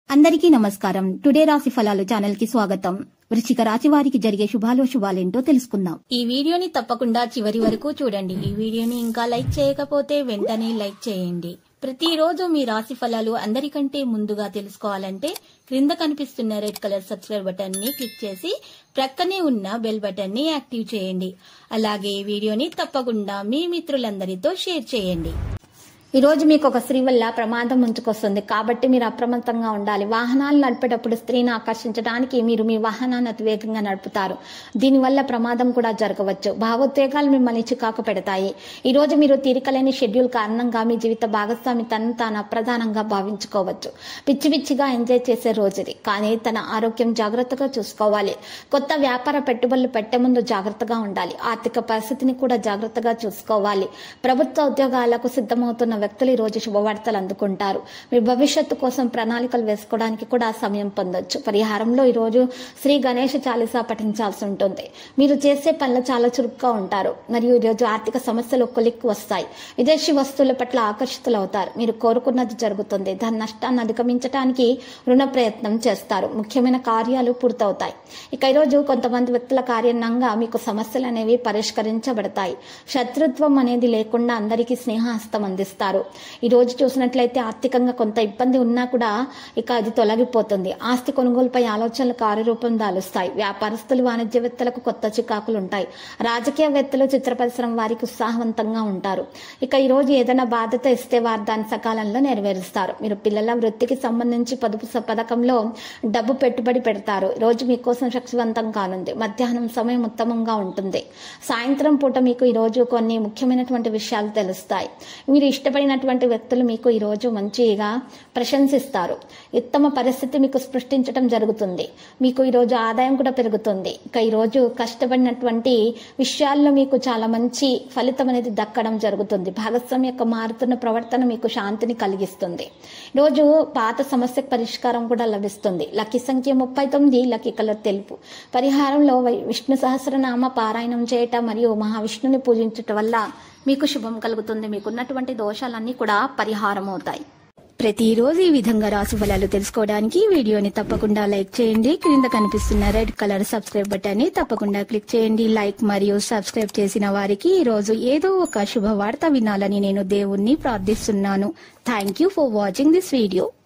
అందరికీ నమస్కారం టుడే రాశి ఫలాలు ఛానల్ కి స్వాగతం వృశ్చిక రాశి వారికి జరిగే శుభాలో శుభాలేంటో తెలుసుకుందాం ఈ వీడియోని తప్పకుండా చివరి వరకు చూడండి ఈ వీడియోని ఇంకా లైక్ చేయకపోతే వెంటనే లైక్ చేయండి ప్రతిరోజు మీ రాశి ఫలాలు అందరికంటే ముందుగా తెలుసుకోవాలంటే క్రింద కనిపిస్తున్న రెడ్ కలర్ సబ్స్క్రైబ్ బటన్ ని క్లిక్ చేసి ప్రక్కనే ఉన్న బెల్ బటన్ ని యాక్టివ్ చేయండి అలాగే ఈ వీడియోని తప్పకుండా మీ మిత్రులందరితో షేర్ చేయండి ఈ రోజు మీకు ఒక స్త్రీ వల్ల ప్రమాదం ముంచుకొస్తుంది కాబట్టి మీరు అప్రమత్తంగా ఉండాలి వాహనాలు నడిపేటప్పుడు స్త్రీని ఆకర్షించడానికి మీరు మీ వాహనాన్ని అతివేగంగా నడుపుతారు దీనివల్ల ప్రమాదం కూడా జరగవచ్చు భావోద్వేగాలు మిమ్మల్ని చికాకు పెడతాయి ఈ రోజు మీరు తీరికలేని షెడ్యూల్ కారణంగా మీ జీవిత భాగస్వామి తను తాను అప్రధానంగా భావించుకోవచ్చు పిచ్చి పిచ్చిగా ఎంజాయ్ చేసే రోజు ఇది కానీ తన ఆరోగ్యం జాగ్రత్తగా చూసుకోవాలి కొత్త వ్యాపార పెట్టుబడులు పెట్టే ముందు జాగ్రత్తగా ఉండాలి ఆర్థిక పరిస్థితిని కూడా జాగ్రత్తగా చూసుకోవాలి ప్రభుత్వ ఉద్యోగాలకు సిద్ధమవుతున్న వ్యక్తులు ఈ రోజు శుభవార్తలు అందుకుంటారు మీ భవిష్యత్తు కోసం ప్రణాళికలు వేసుకోవడానికి కూడా సమయం పొందొచ్చు పరిహారంలో ఈ రోజు శ్రీ గణేష చాలీసా పఠించాల్సి ఉంటుంది మీరు చేసే పనులు చాలా చురుగ్గా ఉంటారు మరియు ఈ రోజు ఆర్థిక సమస్యలు కొలిక్కి వస్తాయి విదేశీ వస్తువుల పట్ల ఆకర్షితులవుతారు మీరు కోరుకున్నది జరుగుతుంది దాని నష్టాన్ని అధిగమించడానికి రుణ ప్రయత్నం చేస్తారు ముఖ్యమైన కార్యాలు పూర్తవుతాయి ఇక ఈరోజు కొంతమంది వ్యక్తుల కారణంగా మీకు సమస్యలు అనేవి పరిష్కరించబడతాయి శత్రుత్వం అనేది లేకుండా అందరికీ స్నేహహస్తం అందిస్తారు ఈ రోజు చూసినట్లయితే ఆర్థికంగా కొంత ఇబ్బంది ఉన్నా కూడా ఇక అది తొలగిపోతుంది ఆస్తి కొనుగోలుపై ఆలోచనలు కార్యరూపం దాలుస్తాయి వ్యాపారస్తులు వాణిజ్యవేత్తలకు కొత్త చికాకులు ఉంటాయి రాజకీయవేత్తలు చిత్ర పరిశ్రమ వారికి ఉత్సాహవంతంగా ఉంటారు ఇక ఈ రోజు ఏదైనా బాధ్యత ఇస్తే వారు దాన్ని సకాలంలో నెరవేరుస్తారు మీరు పిల్లల వృత్తికి సంబంధించి పొదుపు స- పథకంలో డబ్బు పెట్టుబడి పెడతారు ఈ రోజు మీకోసం శక్తివంతం కానుంది మధ్యాహ్నం సమయం ఉత్తమంగా ఉంటుంది సాయంత్రం పూట మీకు ఈ రోజు కొన్ని ముఖ్యమైనటువంటి విషయాలు తెలుస్తాయి మీరు ఇష్టపడినటువంటి వ్యక్తులు మీకు ఈ రోజు మంచిగా ప్రశంసిస్తారు ఉత్తమ పరిస్థితి మీకు సృష్టించడం జరుగుతుంది మీకు ఈ రోజు ఆదాయం కూడా పెరుగుతుంది ఇక ఈ రోజు కష్టపడినటువంటి విషయాల్లో మీకు చాలా మంచి ఫలితం అనేది దక్కడం జరుగుతుంది భాగస్వామి యొక్క మారుతున్న ప్రవర్తన మీకు శాంతిని కలిగిస్తుంది రోజు పాత సమస్యకు పరిష్కారం కూడా లభిస్తుంది లక్కీ సంఖ్య ముప్పై తొమ్మిది లక్కీ కలర్ తెలుపు పరిహారంలో వై- విష్ణు సహస్రనామ పారాయణం చేయటం మరియు మహావిష్ణుని పూజించటం వల్ల మీకు శుభం కలుగుతుంది మీకున్నటువంటి దోషాలన్నీ కూడా పరిహారం అవుతాయి ప్రతిరోజు ఈ విధంగా రాశి ఫలాలు తెలుసుకోవడానికి ఈ వీడియోని తప్పకుండా లైక్ చేయండి క్రింద కనిపిస్తున్న రెడ్ కలర్ సబ్స్క్రైబ్ బటన్ ని తప్పకుండా క్లిక్ చేయండి లైక్ మరియు సబ్స్క్రైబ్ చేసిన వారికి ఈ రోజు ఏదో ఒక శుభవార్త వినాలని నేను దేవుణ్ణి ప్రార్థిస్తున్నాను thank you for watching this video